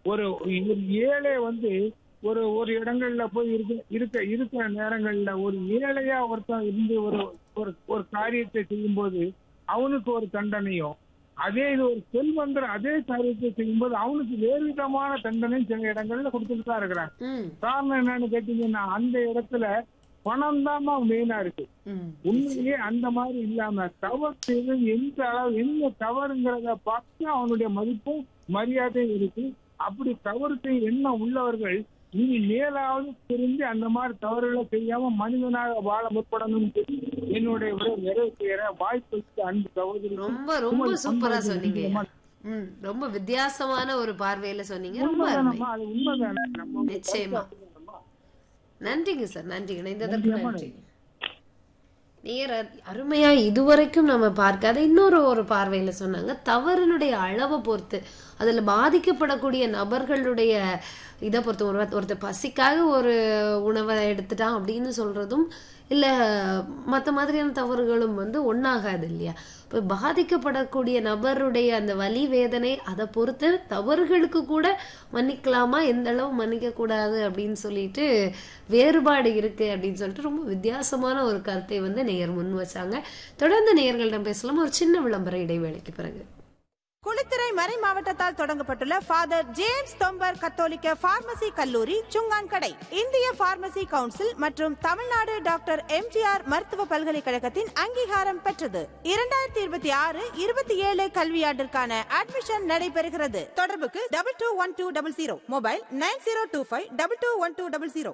ஒரு ஒரு ஏழை வந்து ஒரு ஒரு இடங்கள்ல போய் இருக்க இருக்க இருக்கிற நேரங்கள்ல ஒரு ஏழையா ஒருத்தன் இருந்து ஒரு ஒரு ஒரு காரியத்தை செய்யும்போது அவனுக்கு ஒரு தண்டனையும் அதே இது ஒரு செல்வந்தர் அதே காரியத்தை செய்யும்போது அவனுக்கு வேறு விதமான தண்டனை சில இடங்கள்ல கொடுத்துட்டு தான் இருக்கிறாங்க ம் காரணம் என்னன்னு கேட்டீங்கன்னா அந்த இடத்துல பணம் தான் மெயினா இருக்கு ம் உண்மையிலேயே அந்த மாதிரி இல்லாம தவறு செய்து எந்த அளவு எந்த தவறுங்கிறத பார்த்து அவனுடைய மதிப்பும் மரியாதையும் இருக்கு அப்படி தவறு செய்ய எண்ணம் உள்ளவர்கள் இனி மேலாவது தெரிஞ்சு அந்த மாதிரி தவறுகளை செய்யாம மனிதனாக வாழ முற்படணும் என்னுடைய உரை நிறைவு செய்யற வாய்ப்புக்கு அன்பு சகோதரி ரொம்ப ரொம்ப சூப்பரா சொன்னீங்க ம் ரொம்ப வித்தியாசமான ஒரு பார்வையில சொன்னீங்க ரொம்ப அருமை உண்மைதானம்மா அது உண்மைதானே நம்ம நிச்சயமா நன்றிங்க சார் நன்றி இணைந்ததற்கு நன்றி நேர அருமையா இதுவரைக்கும் நம்ம பார்க்காத இன்னொரு ஒரு பார்வையில சொன்னாங்க தவறினுடைய அளவை பொறுத்து அதுல பாதிக்கப்படக்கூடிய நபர்களுடைய இதை பொறுத்து ஒரு ஒருத்தர் பசிக்காக ஒரு உணவை எடுத்துட்டான் அப்படின்னு சொல்றதும் இல்ல மத்த மாதிரியான தவறுகளும் வந்து ஒண்ணாகாது இல்லையா இப்போ பாதிக்கப்படக்கூடிய நபருடைய அந்த வலி வேதனை அதை பொறுத்து தவறுகளுக்கு கூட மன்னிக்கலாமா எந்த அளவு மன்னிக்க கூடாது அப்படின்னு சொல்லிட்டு வேறுபாடு இருக்கு அப்படின்னு சொல்லிட்டு ரொம்ப வித்தியாசமான ஒரு கருத்தை வந்து நேயர் முன் வச்சாங்க தொடர்ந்து நேயர்களிடம் பேசலாம் ஒரு சின்ன விளம்பர இடைவேளைக்கு பிறகு குளித்துறை மறை மாவட்டத்தால் தொடங்கப்பட்டுள்ள ஃபாதர் ஜேம்ஸ் தொம்பர் கத்தோலிக்க பார்மசி கல்லூரி சுங்கான்கடை இந்திய பார்மசி கவுன்சில் மற்றும் தமிழ்நாடு டாக்டர் எம்ஜிஆர் மருத்துவ பல்கலைக்கழகத்தின் அங்கீகாரம் பெற்றது இரண்டாயிரத்தி இருபத்தி ஆறு இருபத்தி ஏழு கல்வியாண்டிற்கான அட்மிஷன் நடைபெறுகிறது தொடர்புக்கு double two one two double zero mobile nine zero two five double two one two double zero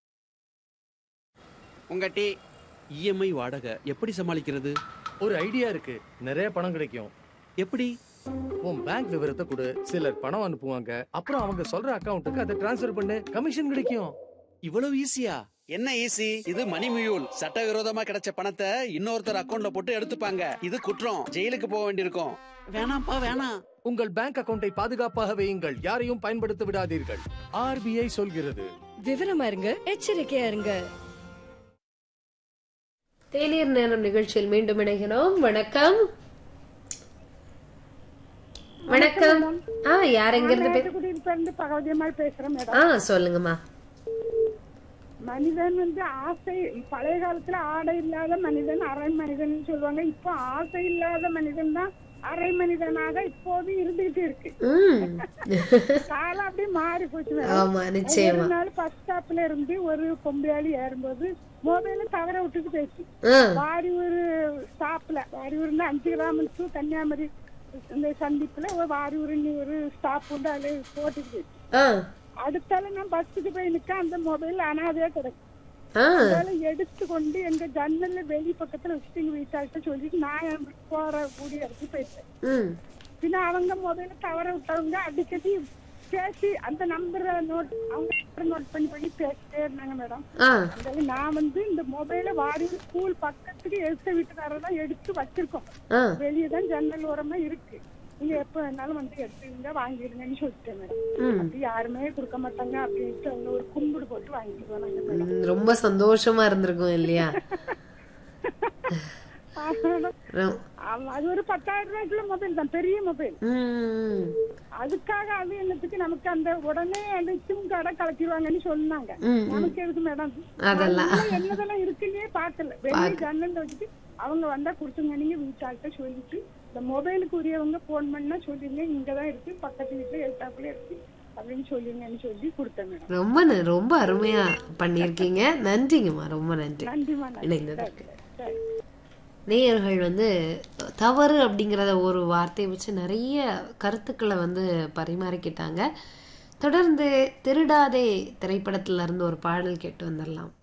உங்க டீ இஎம்ஐ வாடகை எப்படி சமாளிக்கிறது ஒரு ஐடியா இருக்கு நிறைய பணம் கிடைக்கும் எப்படி உன் பேங்க் விவரத்தை கொடு சிலர் பணம் அனுப்புவாங்க அப்புறம் அவங்க சொல்ற அக்கவுண்ட்டுக்கு அதை டிரான்ஸ்ஃபர் பண்ணு கமிஷன் கிடைக்கும் இவ்வளவு ஈஸியா என்ன ஈஸி இது மணி மியூல் சட்டவிரோதமா கிடைச்ச பணத்தை இன்னொருத்தர் அக்கவுண்ட்ல போட்டு எடுத்துப்பாங்க இது குற்றம் ஜெயிலுக்கு போக வேண்டியிருக்கும் வேணாம்ப்பா வேணாம் உங்கள் பேங்க் அக்கவுண்டை பாதுகாப்பாக வையுங்கள் யாரையும் பயன்படுத்த விடாதீர்கள் ஆர்பிஐ சொல்கிறது விவரமா இருங்க எச்சரிக்கையா இருங்க தேநீர் நேரம் நிகழ்ச்சியில் மீண்டும் இணைகிறோம் வணக்கம் வணக்கம் ஆ யார் எங்க இருந்து பே- இருந்து பகவதியம்மாள் பேசுறேன் மேடம் ஆ சொல்லுங்கம்மா மனிதன் வந்து ஆசை பழைய காலத்துல ஆடை இல்லாத மனிதன் அரை மனிதன் சொல்லுவாங்க இப்போ ஆசை இல்லாத மனிதன் தான் அரை மனிதனாக இப்போது இருந்துகிட்டு இருக்கு ம் காலம் அப்படியே மாறி போச்சு மேடம். ஆமா நிச்சயமா ஒரு நாள் பஸ் ஸ்டாப்ல இருந்து ஒரு பொம்பளையாளி ஏறும்போது மொபைல தவற விட்டுட்டு பேசி ஆ வாரியூர் ஸ்டாப்ல வாரியூர்ல அஞ்சு கிராமத்து கன்னியாகுமரி இந்த சந்திப்புல ஒரு வாரியூர் ஒரு ஸ்டாப் உண்டு அதுல போட்டுட்டு போயிடுச்சு. ஆ அடுத்தால நான் பஸ்ஸுக்கு போய் நிக்க அந்த மொபைல் அனாதையா கிடக்கு ஆ அதனால எடுத்து கொண்டு எங்க ஜன்னல்ல வெளி பக்கத்துல வச்சுட்டு எங்க வீட்டாள்கிட்ட சொல்லிட்டு நான் என் போற கூடிய இடத்துக்கு போயிட்டேன் ம் பின்ன அவங்க மொபைல தவற விட்டவங்க அடிக்கடி பேசி அந்த நம்பரை நோட் அவங்க நோட் பண்ணி பண்ணி பேசிட்டே இருந்தாங்க மேடம் ஆ அதனால நான் வந்து இந்த மொபைல வாரி ஸ்கூல் பக்கத்துக்கு எடுத்த வீட்டுக்காரதான் எடுத்து வச்சிருக்கோம் ஆ வெளியே தான் ஜன்னல் ஓரமா இருக்கு நீங்க எப்ப வேணாலும் வந்து எடுத்துங்க வாங்கிடுங்கன்னு சொல்லிட்டேன் மேடம் ம் அப்படி யாருமே கொடுக்க மாட்டாங்க அப்படின்ட்டு அவங்க ஒரு கும்பிடு போட்டு வாங்கிட்டு போனாங்க மேடம் ம், ரொம்ப சந்தோஷமா இருந்திருக்கும் இல்லையா ரொ- ஆமா, அது ஒரு பத்தாயிரம் ரூபாய்க்குள்ள மொபைல் தான் பெரிய மொபைல் ம் அதுக்காக அது என்னத்துக்கு நமக்கு அந்த உடனே அந்த சிம் கார்டை கலக்கிடுவாங்கன்னு சொன்னாங்க ம், ம். நமக்கு எதுக்கு மேடம் அதெல்லாம். நான் என்னதெல்லாம் இருக்குன்னே பாக்கல வெளியே ஜன்னல் வச்சுட்டு அவங்க வந்தா கொடுத்துங்க நீங்க வீட்டாள்கிட்ட சொல்லிட்டு இந்த மொபைலுக்கு உரியவங்க போன் பண்ணா சொல்லிருங்க இங்கதான் இருக்கு பக்கத்து வீட்டுல எழுத்தாப்புல இருக்கு அப்படின்னு சொல்லுங்கன்னு சொல்லி கொடுத்தேன் மேடம் ரொம்ப ந- ரொம்ப அருமையா பண்ணியிருக்கீங்க நன்றிங்கம்மா ரொம்ப நன்றி நன்றிமா நன்றி இணைந்ததற்கு சரி நேயர்கள் வந்து தவறு அப்படிங்கிறத ஒரு வார்த்தையை வச்சு நிறைய கருத்துக்களை வந்து பரிமாறிக்கிட்டாங்க தொடர்ந்து திருடாதே திரைப்படத்துல இருந்து ஒரு பாடல் கேட்டு வந்துடலாம்